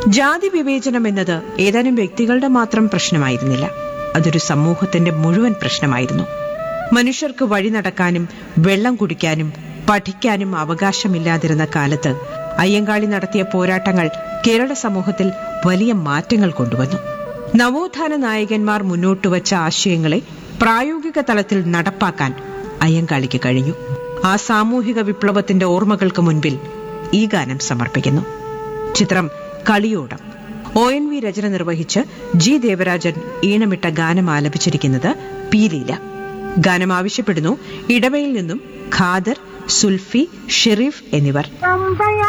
ജാതി വിവേചനം എന്നത് ഏതാനും വ്യക്തികളുടെ മാത്രം പ്രശ്നമായിരുന്നില്ല അതൊരു സമൂഹത്തിന്റെ മുഴുവൻ പ്രശ്നമായിരുന്നു മനുഷ്യർക്ക് വഴി നടക്കാനും വെള്ളം കുടിക്കാനും പഠിക്കാനും അവകാശമില്ലാതിരുന്ന കാലത്ത് അയ്യങ്കാളി നടത്തിയ പോരാട്ടങ്ങൾ കേരള സമൂഹത്തിൽ വലിയ മാറ്റങ്ങൾ കൊണ്ടുവന്നു നവോത്ഥാന നായകന്മാർ മുന്നോട്ടുവച്ച ആശയങ്ങളെ പ്രായോഗിക തലത്തിൽ നടപ്പാക്കാൻ അയ്യങ്കാളിക്ക് കഴിഞ്ഞു ആ സാമൂഹിക വിപ്ലവത്തിന്റെ ഓർമ്മകൾക്ക് മുൻപിൽ ഈ ഗാനം സമർപ്പിക്കുന്നു ചിത്രം കളിയോടം ഒ എൻ വി രചന നിർവഹിച്ച് ജി ദേവരാജൻ ഈണമിട്ട ഗാനം ആലപിച്ചിരിക്കുന്നത് പി ലീല ഗാനം ആവശ്യപ്പെടുന്നു ഇടവയിൽ നിന്നും ഖാദർ സുൽഫി ഷെരീഫ് എന്നിവർ